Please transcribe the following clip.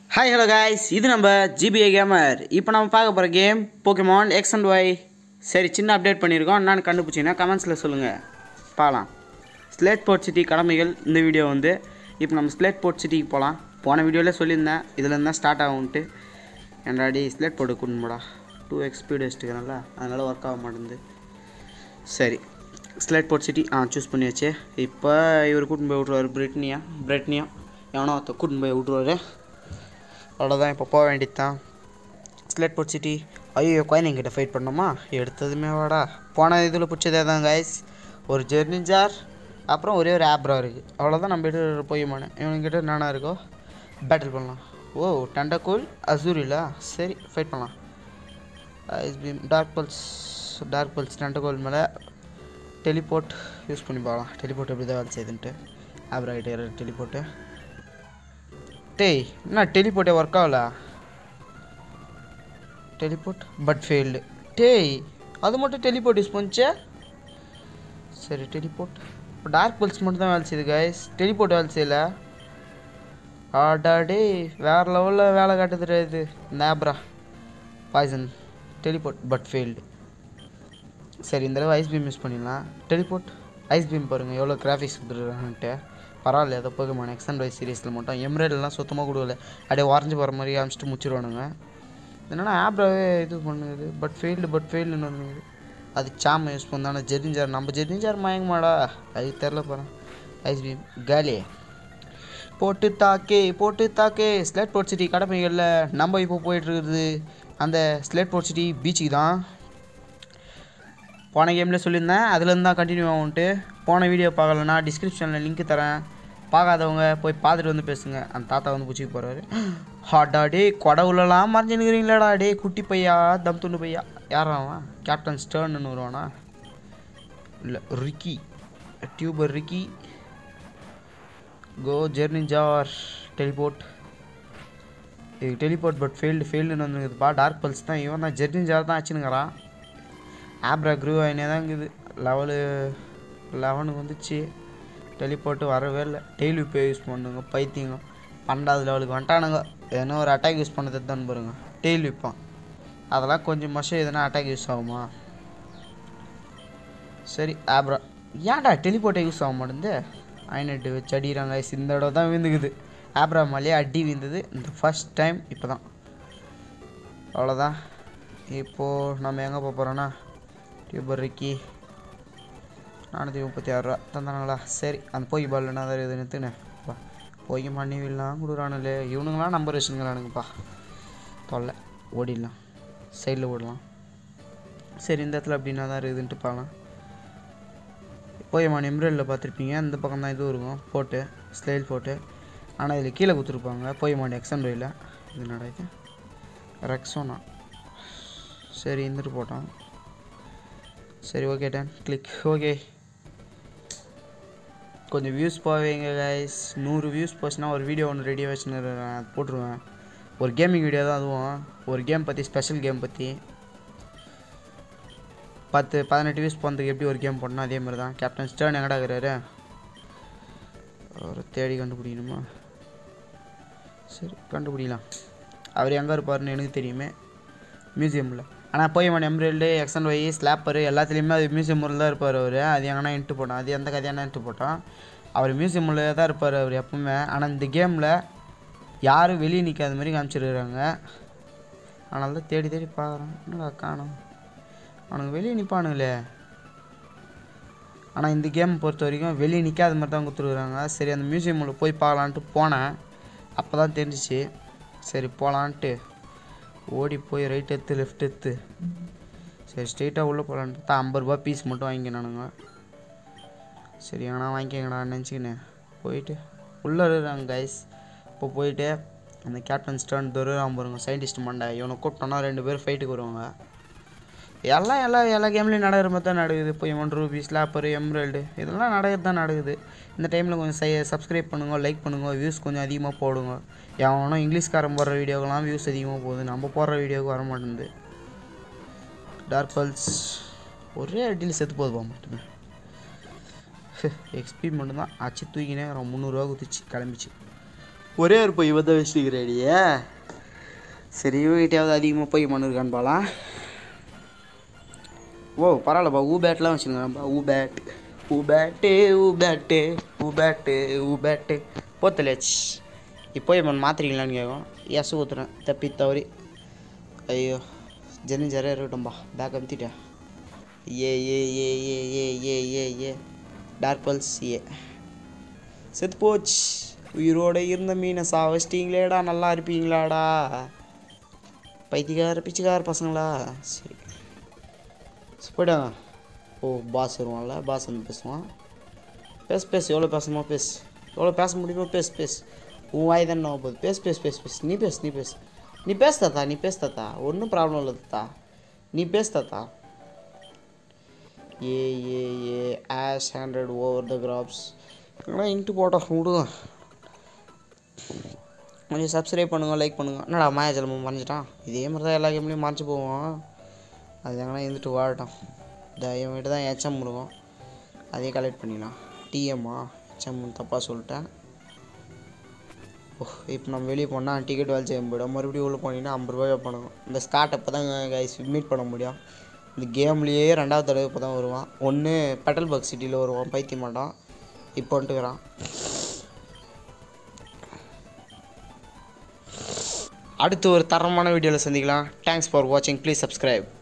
hi hello guys இது நம்ம GPA gamer இப்போ நம்ம பார்க்க போகிற game Pokemon X and Y சரி சின்ன அப்டேட் பண்ணியிருக்கோம் நான் கண்டுபிடிச்சிங்கன்னா கமெண்ட்ஸில் சொல்லுங்கள் பார்க்கலாம் ஸ்லேட் போர்ட் சிட்டி கடமைகள் இந்த வீடியோ வந்து இப்போ நம்ம ஸ்லேட் போர்ட் சிட்டிக்கு போகலாம் போன வீடியோவில் சொல்லியிருந்தேன் இதில் இருந்தால் ஸ்டார்ட் ஆகும்ட்டு என்னடாடி ஸ்லேட் போர்டு கூடணுமாடா டூ எக்ஸ் ஸ்பீடு வச்சுட்டுக்கிறனால அதனால் ஒர்க் ஆக மாட்டேங்குது சரி ஸ்லேட் போர்ட் சிட்டி ஆ சூஸ் பண்ணியாச்சு இப்போ இவர் கூட்டின்னு போய் விட்ருவார் பிரிட்னியா பிரிட்னியா எவனோ ஒருத்தர் கூட்டின்னு போய் விட்ருவாரு அவ்வளோதான் இப்போ போக வேண்டியது தான் ஸ்லேட் போர்ட் சிட்டி ஐயோ குழந்தைங்கிட்ட ஃபைட் பண்ணோமா எடுத்ததுமே வாடா போன இதில் பிடிச்சதே தான் கைஸ் ஒரு ஜெர்னி ஜார் அப்புறம் ஒரே ஒரு ஆப்ரா இருக்குது அவ்வளோதான் நம்ம கிட்ட போய் மானேன் இவனுங்கிட்ட நானா இருக்கோ பேட்டில் பண்ணலாம் ஓ டண்டகோல் அசூரிலா சரி ஃபைட் பண்ணலாம் ice beam dark pulse dark pulse டண்டகோல் மேலே டெலிபோர்ட் யூஸ் பண்ணி பார்க்கலாம் டெலிபோர்ட் எப்படி தான் வேலை செய்யுதுன்ட்டு ஆப்ரா கிட்டே டெலிபோர்ட்டு டேய் என்ன டெலிபோர்ட்டே ஒர்க் ஆகல டெலிபோர்ட் பட் ஃபெயில்டு டேய் அது மட்டும் டெலிபோர்ட் யூஸ் பண்ணுச்சே சரி டெலிபோர்ட் இப்போ டார்க் பல்ஸ் மட்டும் தான் வேலை செய்யுது கைஸ் டெலிபோர்ட் வேலை செய்யல ஆடா டேய் வேறு லெவலில் வேலை காட்டுதுடா இது இந்த Abra poison teleport but failed சரி இந்த தடவை ஐஸ் பீம் யூஸ் பண்ணிடலாம் டெலிபோர்ட் ஐஸ் பீம் பாருங்கள் எவ்வளோ கிராஃபிக்ஸ் கொடுத்துருக்காங்கன்ட்டு பரவாயில்ல ஏதோ போகமான எக்ஸ் அண்ட் ஒய் சீரீஸில் மட்டும் எம்ரேட்லாம் சுத்தமாக கொடுக்கல அப்படியே வரைஞ்சி போகிற மாதிரி காமிச்சிட்டு முடிச்சிருவானுங்க என்னன்னா ஆப்ராவே இது பண்ணுது பட் ஃபெயில்டு பட் ஃபெயில்டுன்னு வந்துங்குது அது சாம யூஸ் பண்ணானே ஜெர்னிஞ்சார் நம்ம ஜெர்னிஞ்சார் மயங்கமாடா அது தெரில போகிறேன் ஐஸ் பீம் காலி போட்டு தாக்கே போட்டு தாக்கே ஸ்லேட் போர்ட் சிட்டி கடமைகளில் நம்ம இப்போ போயிட்டுருக்குறது அந்த ஸ்லேட் போர்ட் சிட்டி பீச்சுக்கு தான் போன கேமில் சொல்லியிருந்தேன் அதுலேருந்து தான் கண்டினியூ ஆகும்ட்டு போன வீடியோ பார்க்கலன்னா டிஸ்கிரிப்ஷனில் லிங்க் தரேன் பார்க்காதவங்க போய் பார்த்துட்டு வந்து பேசுங்க அந்த தாத்தா வந்து பிடிச்சிக்க போகிறாரு ஹாட்டா டே கொடவுலலாம் மறைஞ்சுனுக்கிறீங்களாடா டே குட்டி பையா தம் துண்டு பையா யாரா அவன் கேப்டன் ஸ்டர்ன்னு வருவானா இல்லை ரிக்கி டியூபர் ரிக்கி கோ ஜெர்னி ஜார் டெலிபோர்ட் இது டெலிபோர்ட் பட் ஃபெயில்டு ஃபெயில்டுன்னு வந்துருக்குதுப்பா டார்க் பல்ஸ் தான் இவன் தான் ஜெர்னி ஜார் தான் வச்சுனுங்கிறான் ஆப்ரா க்ரூ ஆயினே தான் இருக்குது லெவலு லெவனுக்கு வந்துச்சு டெலிபோர்ட்டு வரவே இல்லை டெய்லி இப்போ யூஸ் பண்ணுங்க பைத்தியங்க பன்னெண்டாவது லெவலுக்கு வந்துட்டானுங்க ஏன்னா ஒரு அட்டாக் யூஸ் பண்ணதை தான் பாருங்க டெய்லி விற்பான் அதெல்லாம் கொஞ்சம் மஷம் எதுனா அட்டாக் யூஸ் ஆகுமா சரி ஆப்ரா ஏன்டா டெலிபோர்ட்டே யூஸ் ஆக மாட்டேங்குது ஐநெட்டு வச்சு அடிக்கிறாங்க இந்த இடம் தான் விழுந்துக்குது ஆப்ரா மேலேயே அடி விழுந்தது இந்த ஃபஸ்ட் டைம் இப்போ தான் அவ்வளோதான் இப்போது நம்ம எங்கே போக போகிறோன்னா டியூபர் ரிக்கி நானூற்றி முப்பத்தி ஆறு ரூபா தந்தானுங்களா சரி அந்த போய் பால் என்ன தான் இது நிறுத்துனேன் பா போய் மன்னிவில்லாம் கொடுக்குறானுங்களே இவனுங்களாம் நம்பர் வச்சுங்கிறானுங்கப்பா தொல்லை ஓடிடலாம் சைடில் ஓடலாம் சரி இந்த இடத்துல அப்படின்னா தான் இருக்குதுன்ட்டு பார்க்கலாம் போயம்மா எம்ரேலில் பார்த்துருப்பீங்க இந்த பக்கம் தான் இதுவும் இருக்கும் போட்டு ஸ்லைல் போட்டு ஆனால் இதில் கீழே கொடுத்துருப்பாங்க போயமாண்டி எக்ஸன் ரயில இது நடக்குது ரெக்ஸோனா சரி இருந்துட்டு போட்டோம் சரி ஓகே டன் கிளிக் ஓகே கொஞ்சம் வியூஸ் போவீங்க கைஸ் நூறு வியூஸ் போச்சுன்னா ஒரு வீடியோ ஒன்று ரெடியாக வச்சுன்னு போட்டுருவேன் ஒரு கேமிங் வீடியோ தான் அதுவும் ஒரு கேம் பற்றி ஸ்பெஷல் கேம் பற்றி பத்து பதினெட்டு வியூஸ் போனதுக்கு எப்படி ஒரு கேம் போடணும் அதே மாதிரி தான் கேப்டன் ஸ்டர்ன் எங்கடா இருக்கிறாரு அவரை தேடி கண்டுபிடிக்கணுமா சரி கண்டுபிடிக்கலாம் அவர் எங்கே இருப்பாருன்னு எனக்கு தெரியுமே மியூசியமில் ஆனால் போய் மணி எம்ரல்டு எக்ஸன் ஒய் ஸ்லாப்பரு எல்லாத்துலேயுமே அது மியூசியம் ஊரில் தான் இருப்பார் அவர் அது எங்கன்னா இன்ட்டு போட்டோம் அது எந்த கதையான இன்ட்டு போட்டோம் அவர் மியூசியம் உள்ள தான் இருப்பார் அவர் எப்பவுமே ஆனால் இந்த கேமில் யாரும் வெளியே நிற்காத மாதிரி காமிச்சிருக்கிறாங்க அதனால தான் தேடி தேடி பார்க்குறேன் என்னடா காணும் அவனுக்கு வெளியே நிற்பானுங்களே ஆனால் இந்த கேம் பொறுத்த வரைக்கும் வெளியே நிற்காத மாதிரி தான் கொடுத்துருக்குறாங்க சரி அந்த மியூசியம் உள்ள போய் பார்க்கலான்ட்டு போனேன் அப்போ தான் தெரிஞ்சிச்சு சரி போகலான்ட்டு ஓடி போய் ரைட் எடுத்து லெஃப்ட் எடுத்து சரி ஸ்ட்ரெயிட்டாக உள்ளே போகலான்னு பார்த்தா ஐம்பது ரூபா பீஸ் மட்டும் வாங்கிக்கினானுங்க சரி ஆனால் வாங்கிக்கங்கடா நினச்சிக்கினேன் போயிட்டு உள்ளே இருக்கிறாங்க கைஸ் இப்போ போயிட்டு அந்த கேப்டன் ஸ்டர்ன் தருவான் பாருங்க சயின்டிஸ்ட் மண்டை இவனை கூப்பிட்டோன்னா ரெண்டு பேர் ஃபைட்டுக்கு வருவாங்க எல்லாம் எல்லா எல்லா கேம்லேயும் நடக்கிற மாதிரி தான் நடக்குது இப்போ ஒன் ரூபி ஸ்லாப்பர் எம்ரல்டு இதெல்லாம் நடக்கிறது தான் நடக்குது இந்த டைமில் கொஞ்சம் சை சப்ஸ்கிரைப் பண்ணுங்க லைக் பண்ணுங்க வியூஸ் கொஞ்சம் அதிகமாக போடுங்க எவனும் இங்கிலீஷ்காரன் போடுற வீடியோக்கெல்லாம் வியூஸ் அதிகமாக போகுது நம்ம போடுற வீடியோவுக்கு வர மாட்டேங்குது டார்க் பல்ஸ் ஒரே அடியில் செத்து போதுப்பா மட்டுமே எக்ஸ்பி மட்டும்தான் அச்சு தூக்கினே முந்நூறுரூவா குத்துச்சு கிளம்பிச்சு ஒரே ஒரு பொய் வந்து வச்சுக்கிறேடியே சரி இவகிட்டையாவது அதிகமாக பொய் பண்ணிருக்கான்னு பாலாம் ஓ பரவாயில்லப்பா ஊ பேட்லாம் வச்சுருக்காங்கப்பா ஊ பேட் ஊ பேட்டு ஊ பேட்டு ஊ பேட்டு ஊ பேட்டு போத்தலேச்சு இப்போ இவன் மாத்திரீங்களான்னு கேட்கும் எஸ் ஊற்றுறேன் தப்பி தவறி ஐயோ ஜெனி ஜரே இருக்கட்டும்பா பேக் அமுத்திட்டேன் ஏ ஏ ஏ ஏ ஏ ஏ ஏ ஏ டார்க் பல்ஸ் ஏ செத்து போச்சு உயிரோட இருந்த மீனை சாவச்சிட்டிங்களேடா நல்லா இருப்பீங்களாடா பைத்தியக்கார பிச்சைக்கார பசங்களா சரி போயிட்டாங்க ஓ பாஸ் வருவான்ல பாஸ் வந்து பேசுவான் பேசு பேசு எவ்வளோ பேசணுமோ பேசு எவ்வளோ பேச முடியுமோ பேசு பேசு உன் வாய் தானே நோக போகுது பேசு பேசு பேசு பேசு நீ பேசு நீ பேசு நீ பேசு தாத்தா நீ பேசு தாத்தா ஒன்றும் ப்ராப்ளம் இல்லை தாத்தா நீ பேசு தாத்தா ஏ ஏ ஏ ஆஷ் ஹண்ட்ரட் ஓவர் த கிராப்ஸ் ஆனால் இன்ட்டு போட்டோம் விடுங்க கொஞ்சம் சப்ஸ்கிரைப் பண்ணுங்க லைக் பண்ணுங்க என்னடா மாயாஜலம் மறைஞ்சிட்டான் இதே மாதிரி தான் எல்லா கேம்லேயும் மறைச்சு போவோம் அது எங்கன்னா இருந்துட்டு வாழட்டும் இந்த இவன்கிட்ட தான் ஹெச்எம் இருக்கும் அதையும் கலெக்ட் பண்ணிக்கலாம் டிஎம்மா ஹெச்எம் தப்பாக சொல்லிட்டேன் ஓ இப்போ நம்ம வெளியே போனால் டிக்கெட் வேலை செய்ய போயிடும் மறுபடியும் உள்ளே போனீங்கன்னா ஐம்பது ரூபாய் பண்ணணும் இந்த ஸ்காட் அப்போ தான் கைஸ் மீட் பண்ண முடியும் இந்த கேம்லேயே ரெண்டாவது தடவை இப்போ தான் வருவான் ஒன்று பெட்டல் பக் சிட்டியில் வருவான் பைத்திய மாட்டான் இப்போ வந்துட்டுக்கிறான் அடுத்து ஒரு தரமான வீடியோவில் சந்திக்கலாம் தேங்க்ஸ் ஃபார் வாட்சிங் ப்ளீஸ் சப்ஸ்கிரைப்